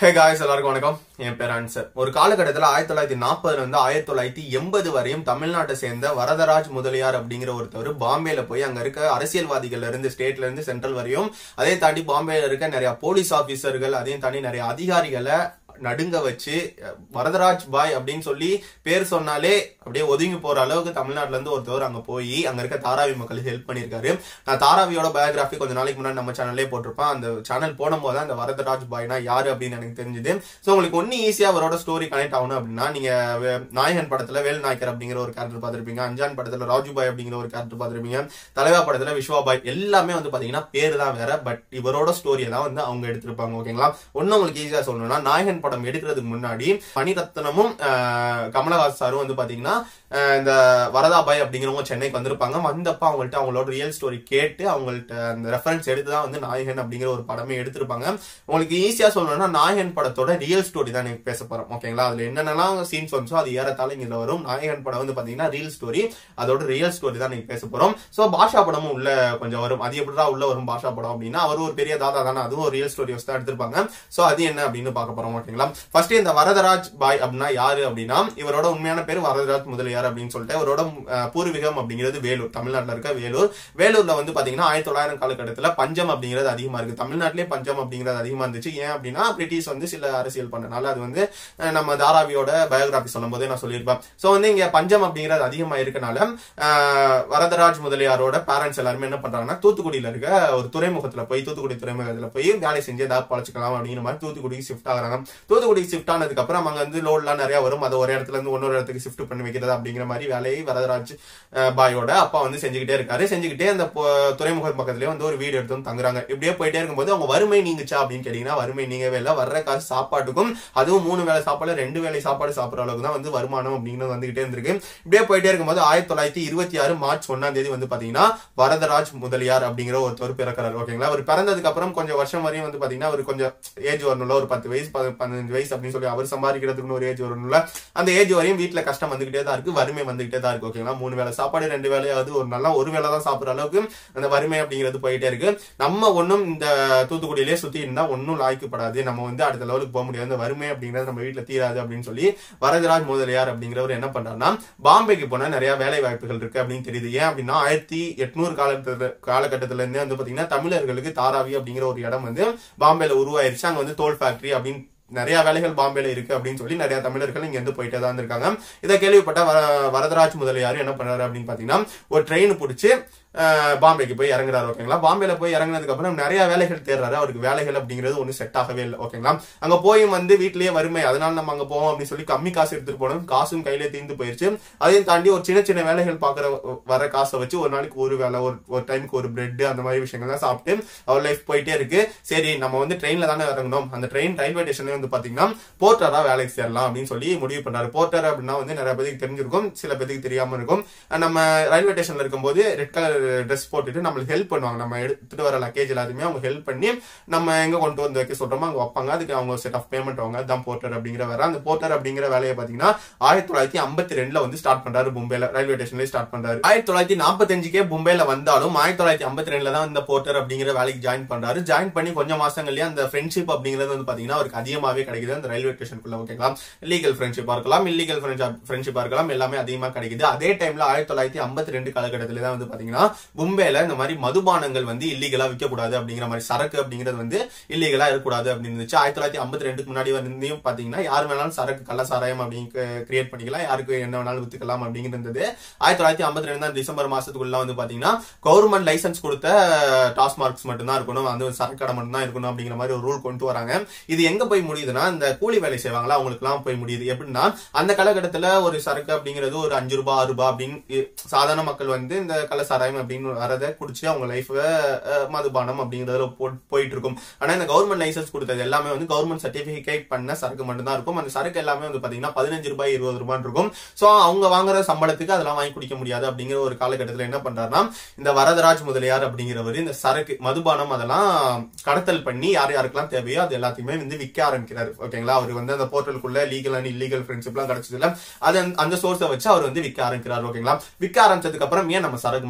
hey guys எல்லாருக்கும் வணக்கம் என் பேர் ஆன்சர் ஒரு காலகட்டத்தில் ஆயிரத்தி தொள்ளாயிரத்தி நாற்பதுல இருந்து ஆயிரத்தி தொள்ளாயிரத்தி எண்பது வரையும் தமிழ்நாட்டை சேர்ந்த வரதராஜ் முதலியார் அப்படிங்கிற ஒருத்தர் பாம்பேல போய் அங்க இருக்க அரசியல்வாதிகள்ல இருந்து ஸ்டேட்ல இருந்து சென்ட்ரல் வரையும் அதே தாண்டி பாம்பேல இருக்க நிறைய போலீஸ் ஆபீசர்கள் அதையும் தாண்டி நிறைய அதிகாரிகளை நடுங்க வச்சு வரதராஜ் பாய் அப்படின்னு சொல்லி பேர் சொன்னாலே அப்படியே ஒதுங்கி போற அளவுக்கு தமிழ்நாட்டுல இருந்து ஒருத்தவர் அங்க போய் அங்க இருக்க தாராவி மக்களுக்கு ஹெல்ப் பண்ணியிருக்காரு நான் தாராவியோட பயோகிராஃபி கொஞ்ச நாளைக்கு முன்னாடி நம்ம சேனல்லே போட்டிருப்பேன் அந்த சேனல் போடும்போது அந்த வரதராஜ் பாய்னா யாரு அப்படின்னு எனக்கு தெரிஞ்சது ஸோ உங்களுக்கு ஒன்னு ஈஸியா அவரோட ஸ்டோரி கனெக்ட் ஆகணும் அப்படின்னா நீங்க வே- நாயகன் படத்துல வேல் நாயக்கர் அப்படிங்கிற ஒரு கேரக்டர் பார்த்திருப்பீங்க அஞ்சான் படத்துல ராஜு பாய் அப்படிங்கிற ஒரு கேரக்டர் பார்த்திருப்பீங்க தலைவா படத்துல விஸ்வா பாய் எல்லாமே வந்து பாத்தீங்கன்னா பேரு தான் வேற பட் இவரோட ஸ்டோரியை தான் வந்து அவங்க எடுத்திருப்பாங்க ஓகேங்களா ஒன்னும் உங்களுக்கு ஈஸியா சொல்லணும்னா நாயகன் படம் எடுக்கிறதுக்கு முன்னாடி மணிரத்னமும் ஆஹ், கமலஹாஸ் சாரும் வந்து பாத்தீங்கன்னா ஆஹ், இந்த வரதாபாய் அப்படிங்கிறவங்க சென்னைக்கு வந்திருப்பாங்க வந்தப்ப அவங்கள்ட்ட அவங்களோட ரியல் ஸ்டோரி கேட்டு அவங்கள்ட்ட அந்த ரெஃபரன்ஸ் எடுத்து தான் வந்து நாயகன் அப்படிங்கிற ஒரு படமே எடுத்திருப்பாங்க உங்களுக்கு ஈஸியா சொல்லணும்னா நாயகன் படத்தோட ரியல் ஸ்டோரி தான் எனக்கு பேச போறோம் ஓகேங்களா அதுல என்னென்னலாம் சீன்ஸ் வந்துச்சோ அது ஏறத்தாழ இங்க வரும் நாயகன் படம் வந்து பாத்தீங்கன்னா ரியல் ஸ்டோரி அதோட ரியல் ஸ்டோரி தான் நீங்க பேச போறோம் சோ பாஷா படமும் உள்ள கொஞ்சம் வரும் அது எப்படிதான் உள்ள வரும் பாஷா படம் அப்படின்னா அவர் ஒரு பெரிய தாதா தானே அதுவும் ஒரு ரியல் ஸ்டோரி வச்சு தான் எடுத்திருப்பாங்க சோ அது என்ன அப்படின்னு பார்க்க போறோம் ஓகேங்களா ஃபர்ஸ்ட் இந்த வரதராஜ் பாய் அப்படின்னா யாரு அப்படின்னா இவரோட உண்மையான பேர் வரதராஜ் முதலியார் அப்படின்னு சொல்லிட்டு இவரோட அஹ், பூர்வீகம் அப்படிங்கிறது வேலூர் தமிழ்நாட்டுல இருக்க வேலூர் வேலூர்ல வந்து பாத்தீங்கன்னா ஆயிரத்தி தொள்ளாயிரம் காலகட்டத்துல பஞ்சம் அப்படிங்கிறது அதிகமா இருக்கு தமிழ்நாட்டிலே பஞ்சம் அப்படிங்கிறது அதிகமா இருந்துச்சு ஏன் அப்படின்னா பிரிட்டிஷ் வந்து சில அரசியல் பண்ணனால அது வந்து அஹ், நம்ம தாராவியோட பயோகிராபி சொல்லும் போதே நான் சொல்லியிருப்பேன் சோ வந்து இங்க பஞ்சம் அப்படிங்கிறது அதிகமா இருக்கனால அஹ், வரதராஜ் முதலியாரோட பேரண்ட்ஸ் எல்லாருமே என்ன பண்றாங்கன்னா தூத்துக்குடியில இருக்க ஒரு துறைமுகத்துல போய் தூத்துக்குடி துறைமுகத்துல போய் வேலை செஞ்சு ஏதாவது பழச்சிக்கலாம் அப்படிங்கிற மாதிரி தூத்துக்குடிக்கு ஷிஃப்ட் ஆகுறாங்க தூத்துக்குடிக்கு ஷிஃப்ட் ஆனதுக்கு அப்புறம் அங்க வந்து லோட்லாம் நிறைய வரும் அதை ஒரு இடத்துல இருந்து இன்னொரு இடத்துக்கு ஷிஃப்ட் பண்ணி வைக்கிறது அப்படிங்கிற மாதிரி வேலையை வரதராஜ் அஹ், பாயோட அப்பா வந்து செஞ்சுக்கிட்டே இருக்காரு செஞ்சுக்கிட்டே அந்த பொ- துறைமுக பக்கத்துலயே வந்து ஒரு வீடு எடுத்து வந்து தங்குறாங்க இப்படியே போயிட்டே இருக்கும்போது அவங்க வறுமை நீங்குச்சா அப்படின்னு கேட்டீங்கன்னா வறுமை நீங்கவே இல்லை வர்ற காசு சாப்பாட்டுக்கும் அதுவும் மூணு வேளை சாப்பாடு ரெண்டு வேளை சாப்பாடு சாப்பிடுற அளவுக்கு தான் வந்து வருமானம் அப்படிங்கிறது வந்துகிட்டே இருந்திருக்கு இப்படியே போயிட்டே இருக்கும்போது ஆயிரத்தி தொள்ளாயிரத்தி இருபத்தி ஆறு மார்ச் ஒன்னாம் தேதி வந்து பாத்தீங்கன்னா வரதராஜ் முதலியார் அப்படிங்கிற ஒருத்தர் பிறக்கிறார் ஓகேங்களா அவர் பிறந்ததுக்கு அப்புறம் கொஞ்சம் வருஷம் வரையும் வந்து பாத்தீங்கன்னா அவர் கொஞ்சம் ஏஜ் வரணும்ல ஒரு பத்து வயசு பதி- பதினஞ்சு வயசு அப்படின்னு சொல்லி அவர் சம்பாதிக்கிறதுக்குன்னு ஒரு ஏஜ் வரணும்ல அந்த ஏஜ் வரையும் வீட்டுல கஷ்டம் வந்துகிட்டே தான் இருக்கு வறுமை வந்துகிட்டே தான் இருக்கு ஓகேங்களா மூணு வேளை சாப்பாடு ரெண்டு வேலையாவது ஒரு நல்லா ஒரு வேளை தான் சாப்பிடுற அளவுக்கு அந்த வறுமை அப்படிங்கிறது போயிட்டே இருக்கு நம்ம ஒண்ணும் இந்த தூத்துக்குடியிலே சுத்தி இருந்தா ஒன்னும் லாய்க்கப்படாது நம்ம வந்து அடுத்த லெவலுக்கு போக முடியாது இந்த வறுமை அப்படிங்கிறது நம்ம வீட்டுல தீராது அப்படின்னு சொல்லி வரதராஜ் முதலியார் அப்படிங்கிறவர் என்ன பண்றாருன்னா பாம்பேக்கு போனா நிறைய வேலை வாய்ப்புகள் இருக்கு அப்படின்னு தெரியுது ஏன் அப்படின்னா ஆயிரத்தி எட்நூறு காலத்துல காலகட்டத்துல இருந்தே வந்து பாத்தீங்கன்னா தமிழர்களுக்கு தாராவி அப்படிங்கிற ஒரு இடம் வந்து பாம்பேல உருவாயிருச்சு அங்க வந்து தோல் ஃபேக்டரி அப்படின்னு நிறைய வேலைகள் பாம்பேல இருக்கு அப்படின்னு சொல்லி நிறைய தமிழர்கள் இங்க இருந்து போயிட்டே தான் இருக்காங்க இதை கேள்விப்பட்ட வர- வரதராஜ் முதலியார் என்ன பண்றாரு அப்படின்னு பாத்தீங்கன்னா ஒரு ட்ரெயின் பிடிச்சி அஹ், பாம்பேக்கு போய் இறங்குறாரு ஓகேங்களா பாம்பேல போய் இறங்குனதுக்கு அப்புறம் நிறைய வேலைகள் தேடுறாரு அவருக்கு வேலைகள் அப்படிங்கிறது ஒன்றும் செட் ஆகவே இல்லை ஓகேங்களா அங்க போய் வந்து வீட்லயே வறுமை அதனால நம்ம அங்க போவோம் அப்படின்னு சொல்லி கம்மி காசு எடுத்துட்டு போனோம் காசும் கையில தீர்ந்து போயிருச்சு அதையும் தாண்டி ஒரு சின்ன சின்ன வேலைகள் பாக்குற வர காசை வச்சு ஒரு நாளைக்கு ஒரு வேலை ஒரு ஒரு டைமுக்கு ஒரு பிரெட் அந்த மாதிரி விஷயங்கள் தான் சாப்பிட்டு அவர் லைஃப் போயிட்டே இருக்கு சரி நம்ம வந்து ட்ரெயின்ல தானே இறங்கணும் அந்த ட்ரெயின் ரயில்வே ஸ்டேஷன்ல வந்து பாத்தீங்கன்னா போர்ட்டரா வேலைக்கு சேரலாம் அப்படின்னு சொல்லி முடிவு பண்ணாரு போர்ட்டர் அப்படின்னா வந்து நிறைய பேருக்கு தெரிஞ்சிருக்கும் சில பேருக்கு தெரியாம இருக்கும் நம்ம ரயில்வே ஸ்டேஷன்ல இருக்கும்போது ரெட் கலர் ட்ரெஸ் போட்டுட்டு நம்மளுக்கு ஹெல்ப் பண்ணுவாங்க நம்ம எடுத்துட்டு வர லக்கேஜ் எல்லாத்தையுமே அவங்க ஹெல்ப் பண்ணி நம்ம எங்க கொண்டு வந்து வைக்க சொல்றோமோ அங்க வைப்பாங்க அதுக்கு அவங்க செட் ஆஃப் பேமெண்ட் வாங்க அதுதான் போர்ட்டர் அப்படிங்கிற வேற அந்த போர்ட்டர் அப்படிங்கிற வேலையை பாத்தீங்கன்னா ஆயிரத்தி தொள்ளாயிரத்தி ஐம்பத்தி ரெண்டுல வந்து ஸ்டார்ட் பண்றாரு மும்பைல ரயில்வே ஸ்டேஷன்ல ஸ்டார்ட் பண்றாரு ஆயிரத்தி தொள்ளாயிரத்தி நாற்பத்தஞ்சுக்கே மும்பைல வந்தாலும் ஆயிரத்தி தொள்ளாயிரத்தி ஐம்பத்தி ரெண்டுல தான் இந்த போர்ட்டர் அப்படிங்கிற வேலைக்கு ஜாயின் பண்றாரு ஜாயின் பண்ணி கொஞ்சம் மாசங்கள்லயே அந்த ஃப்ரெண்ட்ஷிப் அப்படிங்கிறது வந்து பாத்தீங்கன்னா அவருக்கு அதிகமாவே கிடைக்குது அந்த ரயில்வே ஸ்டேஷனுக்குள்ள ஓகேங்களா லீகல் ஃப்ரெண்ட்ஷிப்பா இருக்கலாம் இல்லீகல் ஃப்ரெண்ட்ஷிப்பா இருக்கலாம் எல்லாமே அதிகமா கிடைக்குது அதே டைம்ல ஆயிரத்தி தொள்ளாயிரத்தி ஐம்பத்தி ரெண்டு காலகட்டத்துல தான் வந்து பாத்தீங்கன்னா மும்பைல இந்த மாதிரி மதுபானங்கள் வந்து இல்லீகலா விற்கக்கூடாது அப்படிங்கிற மாதிரி சரக்கு அப்படிங்கிறது வந்து இல்லீகலா இருக்கக்கூடாது அப்படின்னு இருந்துச்சு ஆயிரத்தி தொள்ளாயிரத்தி ஐம்பத்தி ரெண்டுக்கு முன்னாடி வந்து பாத்தீங்கன்னா யார் வேணாலும் சரக்கு கள்ள சாராயம் அப்படின்னு கிரியேட் பண்ணிக்கலாம் யாருக்கு என்ன வேணாலும் வித்துக்கலாம் அப்படிங்கிறது இருந்தது ஆயிரத்தி தொள்ளாயிரத்தி ஐம்பத்தி ரெண்டு தான் டிசம்பர் மாசத்துக்குள்ள வந்து பாத்தீங்கன்னா கவர்மெண்ட் லைசன்ஸ் கொடுத்த டாஸ்மார்க்ஸ் மட்டும் தான் இருக்கணும் அந்த ஒரு சரக்கு கடை மட்டும் தான் இருக்கணும் அப்படிங்கிற மாதிரி ஒரு ரூல் கொண்டு வராங்க இது எங்க போய் முடியுதுன்னா இந்த கூலி வேலை செய்வாங்களா அவங்களுக்கு எல்லாம் போய் முடியுது எப்படின்னா அந்த காலகட்டத்துல ஒரு சரக்கு அப்படிங்கிறது ஒரு அஞ்சு ரூபாய் ஆறு ரூபாய் அப்படின்னு இ- சாதாரண மக்கள் வந்து இந்த கள்ள சாராயம் அப்படின்னு வரதை குடிச்சு அவங்க லைஃப் மதுபானம் அப்படிங்கறதுல போ- போயிட்டு இருக்கும் ஆனா இந்த கவர்மெண்ட் லைசன்ஸ் கொடுத்தது எல்லாமே வந்து கவர்மெண்ட் சர்டிபிகேட் பண்ண சரக்கு மட்டும் தான் இருக்கும் அந்த சரக்கு எல்லாமே வந்து பாத்தீங்கன்னா பதினஞ்சு ரூபாய் இருபது ரூபாய் இருக்கும் சோ அவங்க வாங்குற சம்பளத்துக்கு அதெல்லாம் வாங்கி குடிக்க முடியாது அப்படிங்கிற ஒரு காலகட்டத்துல என்ன பண்றாருன்னா இந்த வரதராஜ் முதலியார் அப்படிங்கிறவர் இந்த சரக்கு மதுபானம் அதெல்லாம் கடத்தல் பண்ணி யார் யாருக்கெல்லாம் தேவையோ அது எல்லாத்தையுமே வந்து விற்க ஆரம்பிக்கிறாரு ஓகேங்களா அவர் வந்து அந்த போர்ட்டலுக்குள்ள லீகல் அண்ட் இல்லீகல் ஃப்ரெண்ட்ஷிப் எல்லாம் கிடைச்சதுல அது அந்த- அந்த சோர்ஸை வச்சு அவர் வந்து விற்க ஆரம்பிக்கிறார் ஓகேங்களா விற்க ஆரம்பிச்சதுக்கு அப்புறம் ஏன் நம்ம சரக்கு மட்டும் விற்கணும்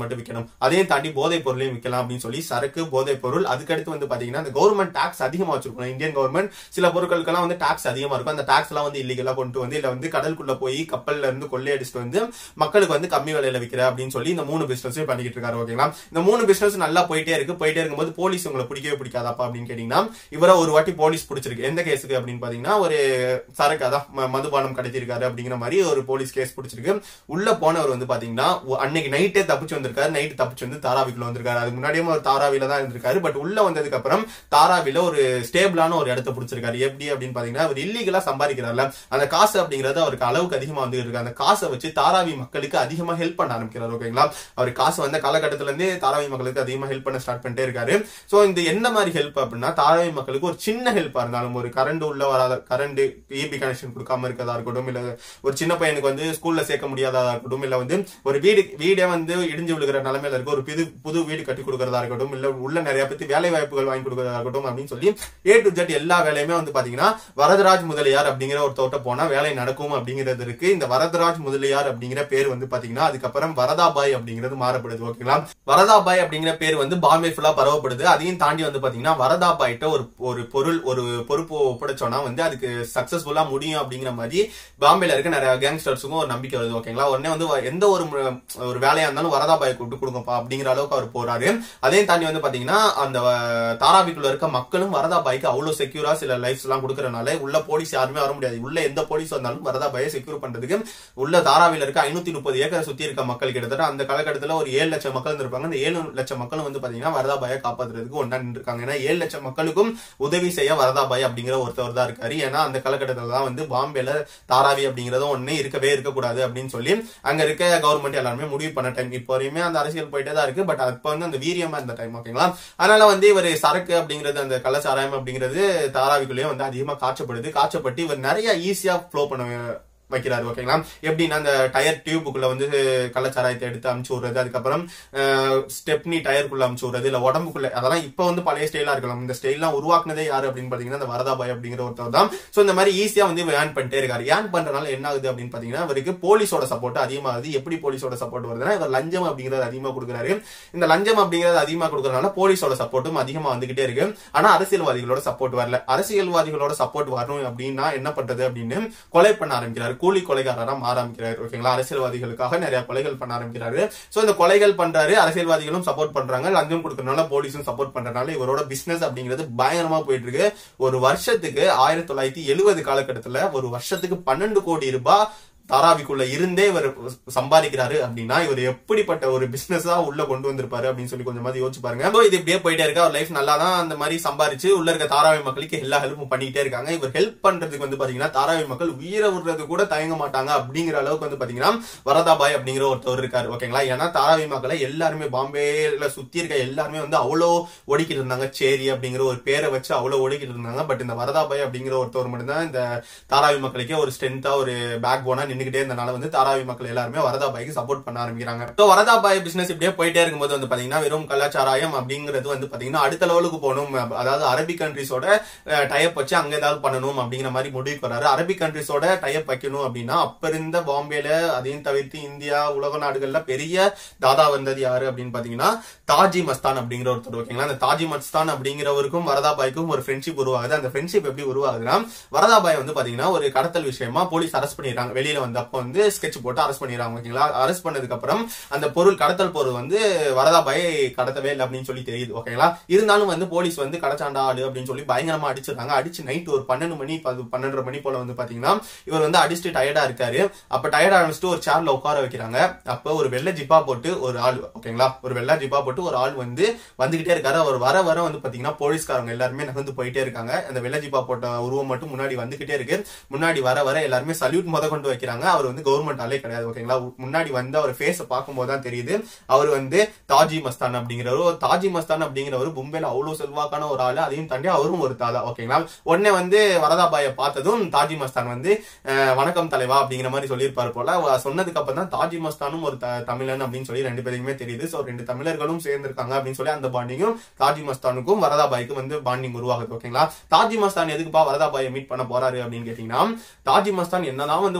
விற்கலாம் அதையும் தாண்டி போதைப் பொருளையும் விற்கலாம் அப்படின்னு சொல்லி சரக்கு போதைப் பொருள் அதுக்கடுத்து வந்து பாத்தீங்கன்னா இந்த கவர்மெண்ட் டாக்ஸ் அதிகமா வச்சிருக்கணும் இந்தியன் கவர்மெண்ட் சில பொருட்களுக்கெல்லாம் வந்து டாக்ஸ் அதிகமா இருக்கும் அந்த டாக்ஸ் எல்லாம் வந்து இல்லீகலா கொண்டு வந்து இல்ல வந்து கடலுக்குள்ள போய் கப்பல்ல இருந்து கொள்ளையடிச்சிட்டு வந்து மக்களுக்கு வந்து கம்மி விலையில விற்கிற அப்படின்னு சொல்லி இந்த மூணு பிசினஸ் பண்ணிக்கிட்டு இருக்காரு ஓகேங்களா இந்த மூணு பிசினஸ் நல்லா போயிட்டே இருக்கு போயிட்டே இருக்கும்போது போலீஸ் உங்களை பிடிக்கவே பிடிக்காதாப்பா அப்படின்னு கேட்டீங்கன்னா இவரை ஒரு வாட்டி போலீஸ் பிடிச்சிருக்கு எந்த கேஸுக்கு அப்படின்னு பாத்தீங்கன்னா ஒரு சரக்கு அதான் ம- மதுபானம் கடத்திருக்காரு அப்படிங்கிற மாதிரி ஒரு போலீஸ் கேஸ் பிடிச்சிருக்கு உள்ள போனவர் வந்து பாத்தீங்கன்னா ஒ- அன்னைக்கு நைட்டே தப்பிச்சு வந்திருக்காரு நைட் தப்பிச்சு வந்து தாராவிக்குள்ள வந்திருக்காரு அதுக்கு முன்னாடியே ஒரு தாராவில தான் இருந்திருக்காரு பட் உள்ள வந்ததுக்கு அப்புறம் தாராவில ஒரு ஸ்டேபிளான ஒரு இடத்த பிடிச்சிருக்காரு எப்படி அப்படின்னு பாத்தீங்கன்னா அவர் இல்லீகலா சம்பாதிக்கிறார்ல அந்த காசு அப்படிங்கறது அவருக்கு அளவுக்கு அதிகமா வந்து இருக்கு அந்த காசை வச்சு தாராவி மக்களுக்கு அதிகமா ஹெல்ப் பண்ண ஆரம்பிக்கிறார் ஓகேங்களா அவர் காசு வந்த காலகட்டத்துல இருந்தே தாராவி மக்களுக்கு அதிகமா ஹெல்ப் பண்ண ஸ்டார்ட் பண்ணிட்டே இருக்காரு சோ இந்த என்ன மாதிரி ஹெல்ப் அப்படின்னா தாராவி மக்களுக்கு ஒரு சின்ன ஹெல்ப்பா இருந்தாலும் ஒரு கரண்ட் உள்ள வராத கரண்ட் இபி கனெக்ஷன் கொடுக்காம இருக்கதா இருக்கட்டும் இல்ல ஒரு சின்ன பையனுக்கு வந்து ஸ்கூல்ல சேர்க்க முடியாததா இருக்கட்டும் இல்ல வந்து ஒரு வீடு வீடே வந்து இடிஞ்சு விழுகிற நிலைமையில இருக்க ஒரு புது புது வீடு கட்டி கொடுக்கறதா இருக்கட்டும் இல்ல உள்ள நிறைய பேருக்கு வேலை வாய்ப்புகள் வாங்கி கொடுக்கறதா இருக்கட்டும் அப்படின்னு சொல்லி ஏ டு ஜெட் எல்லா வேலையுமே வந்து பாத்தீங்கன்னா வரதராஜ் முதலியார் அப்படிங்கிற ஒருத்தவட்ட போனா வேலை நடக்கும் அப்படிங்கிறது இருக்கு இந்த வரதராஜ் முதலியார் அப்படிங்கிற பேர் வந்து பாத்தீங்கன்னா அதுக்கப்புறம் வரதாபாய் அப்படிங்கிறது மாறப்படுது ஓகேங்களா வரதாபாய் அப்படிங்கிற பேர் வந்து பாம்பே ஃபுல்லா பரவப்படுது அதையும் தாண்டி வந்து பாத்தீங்கன்னா வரதாபாய்ட்ட ஒரு ஒரு பொருள் ஒரு பொறுப்பு ஒப்படைச்சோம்னா வந்து அதுக்கு சக்சஸ்ஃபுல்லா முடியும் அப்படிங்கிற மாதிரி பாம்பேல இருக்க நிறைய கேங்ஸ்டர்ஸுக்கும் ஒரு நம்பிக்கை வருது ஓகேங்களா உடனே வந்து எந்த ஒரு மு- ஒரு வேலையா இருந்தாலும் வரதாபாயை கூப்பிட்டு கொடுங்கப்பா அப்படிங்கிற அளவுக்கு அவர் போறாரு அதையும் தாண்டி வந்து பாத்தீங்கன்னா அந்த அஹ், தாராவிக்குள்ள இருக்க மக்களும் வரதாபாய்க்கு அவ்வளவு செக்யூரா சில லைஃப்ஸ் எல்லாம் கொடுக்கறனால உள்ள போலீஸ் யாருமே வர முடியாது உள்ள எந்த போலீஸ் வந்தாலும் வரதாபாயை செக்யூர் பண்றதுக்கு உள்ள தாராவில இருக்க ஐநூத்தி முப்பது ஏக்கரை சுத்தி இருக்க மக்கள் கிட்டத்தட்ட அந்த காலகட்டத்துல ஒரு ஏழு லட்சம் மக்கள் இருந்திருப்பாங்க அந்த ஏழு லட்சம் மக்களும் வந்து பாத்தீங்கன்னா வரதாபாயை காப்பாத்துறதுக்கு ஒன்றா நின்றுருக்காங்க ஏன்னா ஏழு லட்சம் மக்களுக்கும் உதவி செய்ய வரதாபாய் அப்படிங்கிற ஒருத்தவர் தான் இருக்காரு ஏன்னா அந்த காலகட்டத்துல தான் வந்து பாம்பேல தாராவி அப்படிங்கறதும் ஒண்ணு இருக்கவே இருக்கக்கூடாது அப்படின்னு சொல்லி அங்க இருக்க கவர்மெண்ட் எல்லாருமே முடிவு பண்ண டைம் இப்போ வரையுமே அந்த அரசியல் போயிட்டே தான் இருக்கு பட் அப்ப வந்து அந்த வீரியமா இருந்த டைம் ஓகேங்களா அதனால வந்து இவர் சரக்கு அப்படிங்கிறது அந்த கள்ளச்சாராயம் அப்படிங்கிறது தாராவிக்குள்ளேயே வந்து அதிகமா காய்ச்சப்படுது காய்ச்சப்பட்டு இவர் நிறைய ஈஸியா ஃப்ளோ பண்ண வைக்கிறாரு ஓகேங்களா எப்படின்னா அந்த டயர் டியூபுக்குள்ள வந்து கள்ளச்சாராயத்தை எடுத்து அமுச்சு விடுறது அதுக்கப்புறம் ஸ்டெப்னி டயருக்குள்ள அமுச்சு விடுறது இல்ல உடம்புக்குள்ள அதெல்லாம் இப்ப வந்து பழைய ஸ்டைலா இருக்கலாம் இந்த ஸ்டைல்லாம் உருவாக்குனதே யாரு அப்படின்னு பாத்தீங்கன்னா இந்த வரதாபாய் அப்படிங்கிற ஒருத்தர் தான் சோ இந்த மாதிரி ஈஸியா வந்து இவர் ஏர்ன் பண்ணிட்டே இருக்காரு ஏர்ன் பண்றதுனால என்ன ஆகுது அப்படின்னு பாத்தீங்கன்னா இவருக்கு போலீஸோட சப்போர்ட் அதிகமாகுது எப்படி போலீஸோட சப்போர்ட் வருதுன்னா இவர் லஞ்சம் அப்படிங்கறது அதிகமா கொடுக்குறாரு இந்த லஞ்சம் அப்படிங்கறது அதிகமா கொடுக்கறதுனால போலீஸோட சப்போர்ட்டும் அதிகமா வந்துகிட்டே இருக்கு ஆனா அரசியல்வாதிகளோட சப்போர்ட் வரல அரசியல்வாதிகளோட சப்போர்ட் வரணும் அப்படின்னா என்ன பண்றது அப்படின்னு கொலை பண்ண ஆரம்பிக்கிறாரு கூலி கொலைகாரரா மாற ஆரம்பிக்கிறாரு ஓகேங்களா அரசியல்வாதிகளுக்காக நிறைய கொலைகள் பண்ண ஆரம்பிக்கிறாரு சோ இந்த கொலைகள் பண்றாரு அரசியல்வாதிகளும் சப்போர்ட் பண்றாங்க லஞ்சம் கொடுக்கறதுனால போலீஸும் சப்போர்ட் பண்றதுனால இவரோட பிசினஸ் அப்படிங்கிறது பயங்கரமா போயிட்டு இருக்கு ஒரு வருஷத்துக்கு ஆயிரத்தி தொள்ளாயிரத்தி எழுபது காலகட்டத்துல ஒரு வருஷத்துக்கு பன்னெண்டு கோடி ரூபாய் தாராவிக்குள்ள இருந்தே இவர் சம்பாதிக்கிறாரு அப்படின்னா இவர் எப்படிப்பட்ட ஒரு பிசினஸா உள்ள கொண்டு வந்திருப்பாரு அப்படின்னு சொல்லி கொஞ்சமாவது யோசிச்சு பாருங்க So, இது இப்படியே போயிட்டே இருக்கு அவர் லைஃப் நல்லா தான் அந்த மாதிரி சம்பாரிச்சு உள்ள இருக்க தாராவி மக்களுக்கு எல்லா ஹெல்ப்பும் பண்ணிட்டே இருக்காங்க இவர் ஹெல்ப் பண்றதுக்கு வந்து பாத்தீங்கன்னா தாராவி மக்கள் உயிரை விடுறது கூட தயங்க மாட்டாங்க அப்படிங்கிற அளவுக்கு வந்து பாத்தீங்கன்னா வரதாபாய் அப்படிங்கிற ஒருத்தர் இருக்காரு ஓகேங்களா ஏன்னா தாராவி மக்களை எல்லாருமே பாம்பேல சுத்தி இருக்க எல்லாருமே வந்து அவ்வளோ ஒடுக்கிட்டு இருந்தாங்க சேரி அப்படிங்கிற ஒரு பேரை வச்சு அவ்வளோ ஒடுக்கிட்டு இருந்தாங்க பட் இந்த வரதாபாய் அப்படிங்கிற ஒருத்தவர் மட்டும்தான் இந்த தாராவி மக்களுக்கே ஒரு ஸ்ட்ரென்த்தா ஒரு பேக் போனா நின்னுகிட்டே இருந்தனால வந்து தாராவி மக்கள் எல்லாருமே வரதாபாய்க்கு சப்போர்ட் பண்ண ஆரம்பிக்கிறாங்க ஸோ வரதாபாய் பிசினஸ் இப்படியே போயிட்டே இருக்கும்போது வந்து பாத்தீங்கன்னா வெறும் கலாச்சாராயம் அப்படிங்கிறது வந்து பாத்தீங்கன்னா அடுத்த லெவலுக்கு போகணும் அதாவது அரபிக் கண்ட்ரிஸோட டைப் வச்சு அங்க ஏதாவது பண்ணணும் அப்படிங்கிற மாதிரி முடிவுக்கு வராரு அரபிக் கண்ட்ரிஸோட டைப் வைக்கணும் அப்படின்னா அப்ப இருந்த பாம்பேல அதையும் தவிர்த்து இந்தியா உலக நாடுகள்ல பெரிய தாதா வந்தது யாரு அப்படின்னு பாத்தீங்கன்னா தாஜி மஸ்தான் அப்படிங்கிற ஒருத்தர் ஓகேங்களா அந்த தாஜி மஸ்தான் அப்படிங்கிறவருக்கும் வரதாபாய்க்கும் ஒரு ஃப்ரெண்ட்ஷிப் உருவாகுது அந்த ஃப்ரெண்ட்ஷிப் எப்படி உருவாகுதுன்னா வரதாபாய் வந்து பாத்தீங்கன்னா ஒரு கடத்தல் விஷயமா போலீஸ் அரெஸ்ட் பண்ணிடுறாங்க வெளியில வந்து அப்போ வந்து ஸ்கெட்ச் போட்டு அரெஸ்ட் பண்ணிடுறாங்க ஓகேங்களா அரெஸ்ட் பண்ணதுக்கு அப்புறம் அந்த பொருள் கடத்தல் பொருள் வந்து வரதாபாய் கடத்தவே இல்லை அப்படின்னு சொல்லி தெரியுது ஓகேங்களா இருந்தாலும் வந்து போலீஸ் வந்து கடச்சாண்டா ஆடு அப்படின்னு சொல்லி பயங்கரமா அடிச்சிருக்காங்க அடிச்சு நைட் ஒரு பன்னெண்டு மணி பது- பன்னெண்டரை மணி போல வந்து பாத்தீங்கன்னா இவர் வந்து அடிச்சுட்டு டயர்டா இருக்காரு அப்ப டயர்டா ஆரம்பிச்சுட்டு ஒரு சேர்ல உட்கார வைக்கிறாங்க அப்ப ஒரு வெள்ளை ஜிப்பா போட்டு ஒரு ஆள் ஓகேங்களா ஒரு வெள்ளை ஜிப்பா போட்டு ஒரு ஆள் வந்து வந்துகிட்டே இருக்காரு அவர் வர வர வந்து பாத்தீங்கன்னா போலீஸ்காரங்க எல்லாருமே நகர்ந்து போயிட்டே இருக்காங்க அந்த வெள்ளை ஜிப்பா போட்ட உருவம் மட்டும் முன்னாடி வந்துகிட்டே இருக்கு முன்னாடி வர வர எல்லாருமே சல்யூட் முத கொண்டு வைக்கிறாங்க அவர் வந்து கவர்மெண்ட் ஆளே கிடையாது ஓகேங்களா முன்னாடி வந்து அவர் ஃபேஸ பார்க்கும்போது தான் தெரியுது அவர் வந்து தாஜி மஸ்தான் அப்படிங்கிறவர் தாஜி மஸ்தான் அப்படிங்கிறவர் மும்பைல அவ்வளவு செல்வாக்கான ஒரு ஆளு அதையும் தாண்டி அவரும் ஒரு தாதா ஓகேங்களா உடனே வந்து வரதாபாயை பார்த்ததும் தாஜி மஸ்தான் வந்து அஹ், வணக்கம் தலைவா அப்படிங்கிற மாதிரி சொல்லியிருப்பாரு போல அவ சொன்னதுக்கு அப்புறம் தான் தாஜி மஸ்தானும் ஒரு த- தமிழன் அப்படின்னு சொல்லி ரெண்டு பேருக்குமே தெரியுது சோ ரெண்டு தமிழர்களும் சேர்ந்திருக்காங்க அப்படின்னு சொல்லி அந்த பாண்டிங்கும் தாஜி மஸ்தானுக்கும் வரதாபாய்க்கும் வந்து பாண்டிங் உருவாகுது ஓகேங்களா தாஜி மஸ்தான் எதுக்குப்பா வரதாபாயை மீட் பண்ண போறாரு அப்படின்னு கேட்டீங்கன்னா தாஜி மஸ்தான் என்னதான் வந்து உலக அளவுல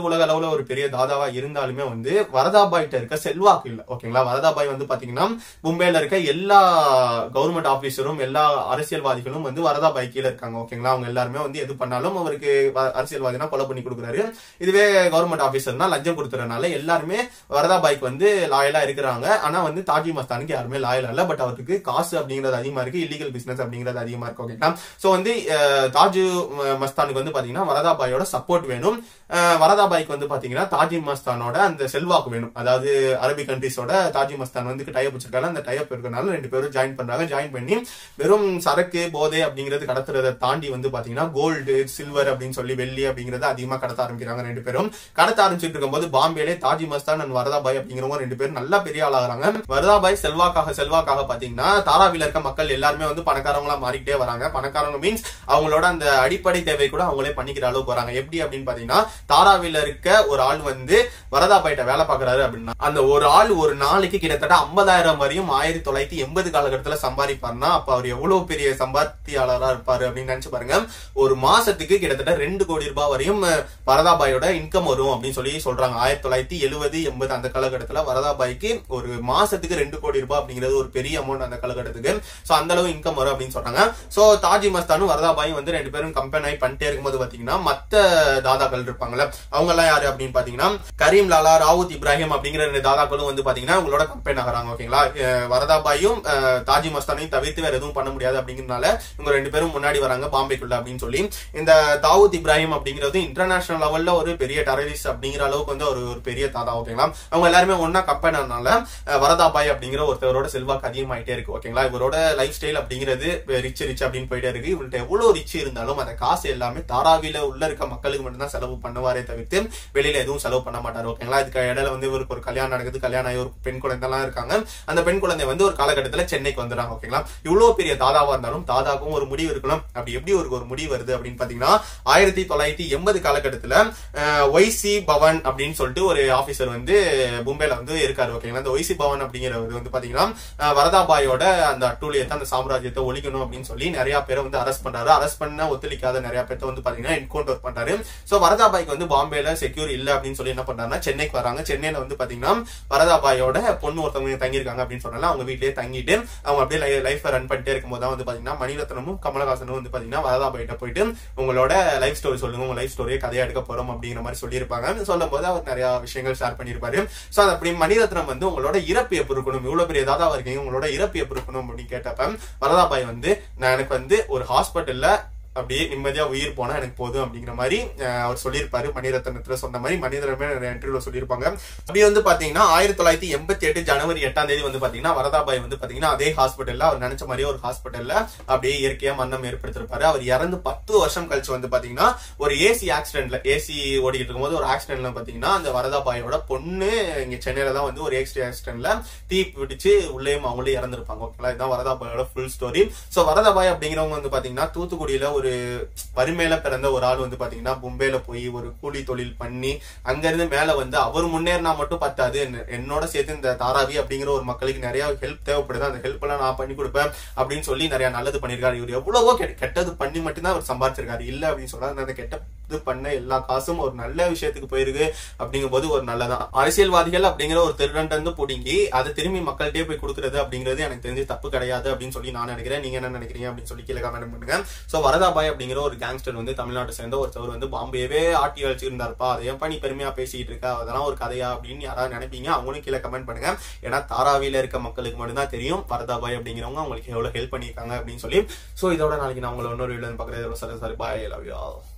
எவ்வளவு ஒரு பெரிய தாதாவா இருந்தாலுமே வந்து வரதாபாய்கிட்ட இருக்க செல்வாக்கு இல்ல ஓகேங்களா வரதாபாய் வந்து பாத்தீங்கன்னா மும்பைல இருக்க எல்லா கவர்மெண்ட் ஆபீசரும் எல்லா அரசியல்வாதிகளும் வந்து வரதாபாய் கீழ இருக்காங்க ஓகேங்களா அவங்க எல்லாருமே வந்து எது பண்ணாலும் அவருக்கு வ- அரசியல்வாதினா கொலை பண்ணி கொடுக்குறாரு இதுவே கவர்மெண்ட் ஆபீசர்னா லஞ்சம் கொடுத்துறதுனால எல்லாருமே வரதாபாய்க்கு வந்து லாயலா இருக்கிறாங்க ஆனா வந்து தாஜி மஸ்தானுக்கு யாருமே லாயலா இல்ல பட் அவருக்கு காசு அப்படிங்கிறது அதிகமா இருக்கு இல்லீகல் பிசினஸ் அப்படிங்கிறது அதிகமா இருக்கு ஓகேங்களா சோ வந்து அஹ், தாஜு அஹ், மஸ்தானுக்கு வந்து பாத்தீங்கன்னா வரதாபாயோட சப்போர்ட் வேணும் அஹ், வரதாபாய்க்கு வந்து பாத்தீங்கன்னா தாஜி மஸ்தானோட அந்த செல்வாக்கு வேணும் அதாவது அரபி கண்ட்ரிஸோட தாஜி மஸ்தான் வந்து டைப் வச்சிருக்காங்க அந்த டைப் இருக்கனால ரெண்டு பேரும் ஜாயின் பண்றாங்க ஜாயின் பண்ணி வெறும் சரக்கு போதை அப்படிங்கிறது கடத்துறதை தாண்டி வந்து பாத்தீங்கன்னா கோல்டு சில்வர் அப்படின்னு சொல்லி வெள்ளி அப்படிங்கறத அதிகமா கடத்த ஆரம்பிக்கிறாங்க ரெண்டு பேரும் கடத்த ஆரம்பிச்சிட்டு இருக்கும்போது பாம்பேலே தாஜி மஸ்தான் அண்ட் வரதாபாய் அப்படிங்கிறவங்க ரெண்டு பேரும் நல்லா பெரிய ஆளாகிறாங்க வரதாபாய் செல்வாக்காக செல்வாக்காக பாத்தீங்கன்னா தாராவில இருக்க மக்கள் எல்லாருமே வந்து பணக்காரங்களா மாறிக்கிட்டே வராங்க பணக்காரங்க மீன்ஸ் அவங்களோட அந்த அடிப்படை தேவை கூட அவங்களே பண்ணிக்கிற அளவுக்கு வராங்க எப்படி அப்படின்னு பாத்தீங்கன்னா தாராவில இருக்க ஒரு ஆள் வந்து வரதாபாய்ட்ட வேலை பாக்குறாரு அப்படின்னா அந்த ஒரு ஆள் ஒரு நாளைக்கு கிட்டத்தட்ட ஐம்பதாயிரம் வரையும் ஆயிரத்தி தொள்ளாயிரத்தி எண்பது காலகட்டத்துல சம்பாதிப்பாருன்னா அப்ப அவர் எவ்வளவு பெரிய சம்பாத்தியாளரா இருப்பாரு அப்படின்னு நினைச்சு பாருங்க ஒரு மாசத்துக்கு கிட்டத்தட்ட ரெண்டு கோடி ரூபாய் வரையும் அஹ், வரதாபாயோட இன்கம் வரும் அப்படின்னு சொல்லி சொல்றாங்க ஆயிரத்தி தொள்ளாயிரத்தி எழுபது எண்பது அந்த காலகட்டத்துல வரதாபாய்க்கு ஒரு மாசத்துக்கு ரெண்டு கோடி ரூபாய் அப்படிங்கிறது ஒரு பெரிய அமௌண்ட் அந்த காலகட்டத்துக்கு சோ அந்த அளவு இன்கம் வரும் அப்படின்னு சொல்றாங்க சோ தாஜி மஸ்தானும் வரதாபாயும் வந்து ரெண்டு பேரும் கம்பெனி ஆகி பண்ணிட்டே இருக்கும்போது பாத்தீங்கன்னா மத்த தாதாக்கள் இருப்பாங்கல்ல அவங்க எல்லாம் யாரு அப்படின்னு பாத்தீங்கன்னா கரீம் லாலா ராவுத் இப்ராஹிம் அப்படிங்கிற ரெண்டு தாதாக்களும் வந்து பாத்தீங்கன்னா உங்களோட கம்பெனி ஆகிறாங்க ஓகேங்களா அஹ் வரதாபாயும் அஹ், தாஜி மஸ்தானையும் தவிர்த்து வேற எதுவும் பண்ண முடியாது அப்படிங்கறதுனால இவங்க ரெண்டு பேரும் முன்னாடி வராங்க பாம்பேக்குள்ள அப்படின்னு சொல்லி இந்த தாவூத் இப்ராஹிம் அப்படிங்கிறது இன்டர்நேஷனல் லெவல்ல ஒரு பெரிய டெரரிஸ்ட் அப்படிங்கிற அளவுக்கு வந்து ஒரு ஒரு பெரிய தாதா ஓகேங்களா அவங்க எல்லாருமே ஒன்னா கம்பெனினால வரதாபாய் அப்படிங்கிற ஒருத்தவரோட செல்வாக்கு அதிகமாயிட்டே இருக்கு ஓகேங்களா இவரோட லைஃப் ஸ்டைல் அப்படிங்கிறது ரிச் ரிச் அப்படின்னு போயிட்டே இருக்கு இவர்கிட்ட எவ்வளவு ரிச் இருந்தாலும் அந்த காசு எல்லாமே தாராவில உள்ள இருக்க மக்களுக்கு மட்டும்தான் செலவு பண்ணுவாரே தவிர்த்து வெளியில எதுவும் செலவு பண்ண மாட்டாரு ஓகேங்களா இதுக்கு இடையில வந்து இவருக்கு ஒரு கல்யாணம் நடக்குது கல்யாணம் ஆகி ஒரு பெண் குழந்தைலாம் இருக்காங்க அந்த பெண் குழந்தை வந்து ஒரு காலகட்டத்துல சென்னைக்கு வந்துடுறாங்க ஓகேங்களா இவ்வளவு பெரிய தாதாவா இருந்தாலும் தாதாக்கும் ஒரு முடிவு இருக்கணும் அப்படி எப்படி ஒரு ஒரு முடிவு வருது அப்படின்னு பாத்தீங்கன்னா ஆயிரத்தி தொள்ளாயிரத்தி எண்பது காலகட்டத்துல ஒய்சி பவன் அப்படின்னு சொல்லிட்டு ஒரு ஆபீசர் வந்து மும்பைல வந்து இருக்காரு ஓகேங்களா இந்த ஒய்சி பவன் அப்படிங்கிறவர் வந்து பாத்தீங்கன்னா அஹ், வரதாபாயோட அந்த அட்டூழியத்தை அந்த சாம்ராஜ்யத்தை ஒழிக்கணும் அப்படின்னு சொல்லி நிறைய பேரை வந்து அரெஸ்ட் பண்றாரு அரெஸ்ட் பண்ண ஒத்துழைக்காத நிறைய பேர்த்த வந்து பாத்தீங்கன்னா என்கவுண்டர் பண்றாரு சோ வரதாபாய்க்கு வந்து பாம்பேல செக்யூர் இல்ல அப்படின்னு சொல்லி என்ன பண்றாருன்னா சென்னைக்கு வராங்க சென்னையில வந்து பாத்தீங்கன்னா வரதாபாயோட பொண்ணு ஒருத்தவங்க தங்கியிருக்காங்க அப்படின்னு சொன்னால அவங்க வீட்லயே தங்கிட்டு அவங்க அப்படியே லைஃப் ரன் பண்ணிட்டே இருக்கும்போது தான் வந்து பாத்தீங்கன்னா மணிரத்னமும் கமலஹாசனும் வந்து பாத்தீங்கன்னா வரதாபாயிட்ட போயிட்டு உங்களோட லைஃப் ஸ்டோரி சொல்லுங்க உங்க லைஃப் ஸ்டோரியை கதையா எடுக்க போறோம் அப்படிங்கிற மாதிரி சொல்லியிருப்பாங்க சொல்லும் போது அவர் நிறைய விஷயங்கள் ஷேர் பண்ணியிருப்பாரு சோ அது அப்படி மணிரத்னம் வந்து உங்களோட இறப்பு எப்ப இருக்கணும் இவ்வளவு பெரிய தாதாவா இருக்கீங்க உங்களோட இறப்பு எப்ப இருக்கணும் அப்படின்னு கேட்டப்ப வரதாபாய் வந்து நான் எனக்கு வந்து ஒரு ஹாஸ்பிட்டல்ல அப்படியே நிம்மதியா உயிர் போனா எனக்கு போதும் அப்படிங்கிற மாதிரி அஹ், அவர் சொல்லியிருப்பாரு மணிரத்னத்துல சொன்ன மாதிரி மணிரத்னமே இன்டர்வியூல சொல்லியிருப்பாங்க அப்படி வந்து பாத்தீங்கன்னா ஆயிரத்தி தொள்ளாயிரத்தி எண்பத்தி எட்டு ஜனவரி எட்டாம் தேதி வந்து பாத்தீங்கன்னா வரதாபாய் வந்து பாத்தீங்கன்னா அதே ஹாஸ்பிட்டல்ல அவர் நினைச்ச மாதிரியே ஒரு ஹாஸ்பிட்டல்ல அப்படியே இயற்கையா மரணம் ஏற்படுத்திருப்பாரு அவர் இறந்து பத்து வருஷம் கழிச்சு வந்து பாத்தீங்கன்னா ஒரு ஏசி ஆக்சிடென்ட்ல ஏசி ஓடிக்கிட்டு இருக்கும்போது ஒரு ஆக்சிடென்ட்ல பாத்தீங்கன்னா அந்த வரதாபாயோட பொண்ணு இங்க சென்னையில தான் வந்து ஒரு ஏசி ஆக்சிடென்ட்ல தீ பிடிச்சு உள்ளேயும் அவங்களே இறந்திருப்பாங்க ஓகேங்களா இதுதான் வரதாபாயோட ஃபுல் ஸ்டோரி சோ வரதாபாய் அப்படிங்கிறவங்க வந்து பாத்தீங்கன்னா தூத்துக்குடியில ஒரு வறுமையில பிறந்த ஒரு ஆள் வந்து பாத்தீங்கன்னா மும்பைல போய் ஒரு கூலி தொழில் பண்ணி அங்க இருந்து மேல வந்து அவர் முன்னேறினா மட்டும் பத்தாது என்ன- என்னோட சேர்த்து இந்த தாராவி அப்படிங்கிற ஒரு மக்களுக்கு நிறைய ஹெல்ப் தேவைப்படுது அந்த ஹெல்ப் எல்லாம் நான் பண்ணி கொடுப்பேன் அப்படின்னு சொல்லி நிறைய நல்லது பண்ணிருக்காரு இவர் எவ்வளவோ கெ- கெட்டது பண்ணி மட்டும்தான் அவர் சம்பாதிச்சிருக்காரு இல்ல அப்படின்னு சொன்னா அந்த கெட்ட இது பண்ண எல்லா காசும் ஒரு நல்ல விஷயத்துக்கு போயிருக்கு அப்படிங்கும் போது ஒரு நல்லதான் அரசியல்வாதிகள் அப்படிங்கிற ஒரு திருடன் வந்து புடுங்கி அதை திரும்பி மக்கள்கிட்டயே போய் கொடுக்கறது அப்படிங்கிறது எனக்கு தெரிஞ்சு தப்பு கிடையாது அப்படின்னு சொல்லி நான் நினைக்கிறேன் நீங்க என்ன நினைக்கிறீங்க அப்படின்னு சொல்லி கீழே கமெண்ட் பண்ணுங்க சோ வரதாபாய் அப்படிங்கிற ஒரு கேங்ஸ்டர் வந்து தமிழ்நாட்டை சேர்ந்த ஒருத்தவர் வந்து பாம்பேவே ஆட்டி அழிச்சிருந்தாருப்பா அதை ஏன் பண்ணி பெருமையா பேசிட்டு இருக்கா அதெல்லாம் ஒரு கதையா அப்படின்னு யாராவது நினைப்பீங்க அவங்களும் கீழே கமெண்ட் பண்ணுங்க ஏன்னா தாராவில இருக்க மக்களுக்கு மட்டும்தான் தெரியும் வரதாபாய் அப்படிங்கிறவங்க அவங்களுக்கு எவ்வளவு ஹெல்ப் பண்ணியிருக்காங்க அப்படின்னு சொல்லி சோ இதோட நாளைக்கு நான் உங்களை இன்னொரு வீடியோ பாக்குறது sorry bye love you all